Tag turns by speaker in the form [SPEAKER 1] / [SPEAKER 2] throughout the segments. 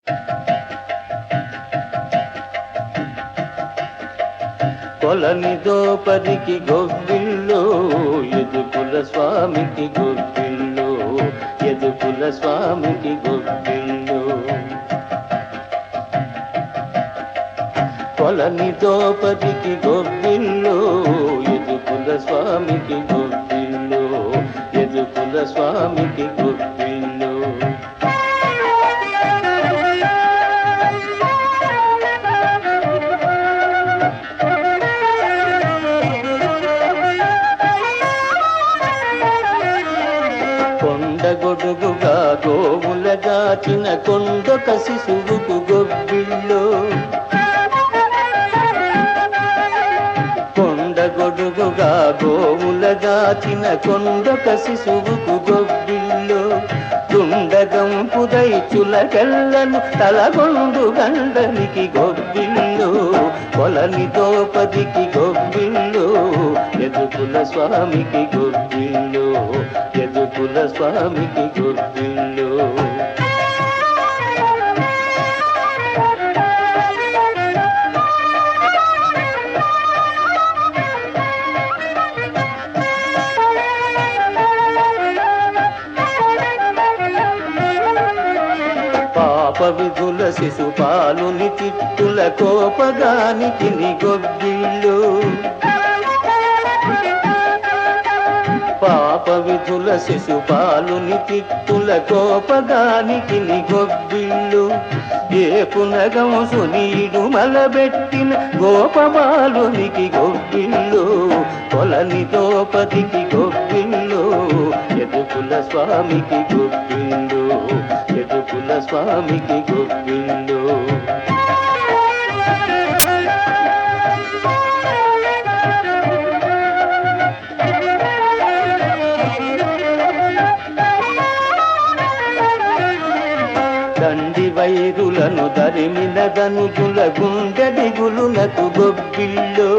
[SPEAKER 1] కొలని దోపరికి గొబ్బిళ్ళు ఎదుకుల స్వామికి గొబ్బిళ్ళు ఎదుకుల స్వామికి గొబ్బిళ్ళు కొలని దోపరికి గొబ్బిళ్ళు ఎదుకుల స్వామికి గొబ్బిళ్ళు ఎదుకుల స్వామికి గొబ్బిళ్ళు కొండగొడుగుగా గోవుల దాచిన కొండొక శిశువుకు గొబ్బిళ్ళు కొండగొడుగుగా గోవుల దాచిన కొండొక శిశువుకు గొబ్బిళ్ళు దుండగంపుదై చులకెళ్ళను తలగొండు గండనికి గొబ్బిళ్ళు కొలని దోపదికి గొబ్బిళ్ళు ఎదుకుల స్వామికి గొబ్బిళ్ళు ఎదుకుల స్వామికి గొబ్బిళ్ళు పాప విధుల శిశుపాలుని తిట్టుల కోపగానికి నిగొబ్బిళ్ళు పాప విధుల శిశుపాలుని తిట్టుల కోపగానికి నిగొబ్బిళ్ళు ఏ పునగంసు నీడు మలబెట్టిన గోపబాలునికి గొబ్బిళ్ళు కొలని దోపతికి గొబ్బిళ్ళు ఎదుకుల స్వామికి గొబ్బిళ్ళు ఎదుకుల స్వామికి గొబ్బిళ్ళు దండి వైరులను దరిమిన దనుజుల గుండె దిగులునకు గొబ్బిళ్ళు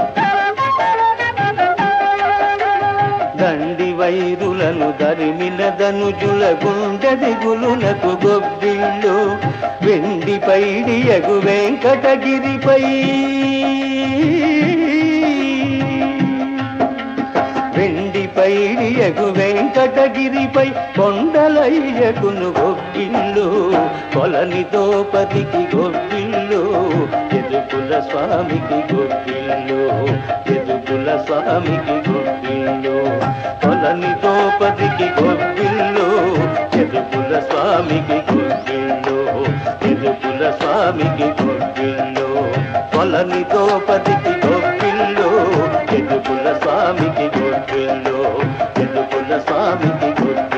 [SPEAKER 1] దండి వైరులను దరిమిన దనుజుల గుండె దిగులునకు గొబ్బిళ్ళు వెండి పైడియగు వెంకటగిరిపై వెండి పైడియగు వెంకటగిరిపై కొండలయ్యకును గొబ్బిళ్ళు కొలని దోపతికి గొబ్బిళ్ళు ఎదుకుల స్వామికి గొబ్బిళ్ళు ఎదుకుల స్వామికి గొబ్బిళ్ళు కొలని దోపతికి గొబ్బిళ్ళు ఎదుకుల స్వామికి గొబ్బిళ్ళు ఎదుకుల స్వామికి గొబ్బిళ్ళు కొలని దోపతికి గొబ్బిళ్ళు ఎదుకుల స్వామికి గొబ్బిళ్ళు ఎదుకుల స్వామికి గొబ్బిళ్ళు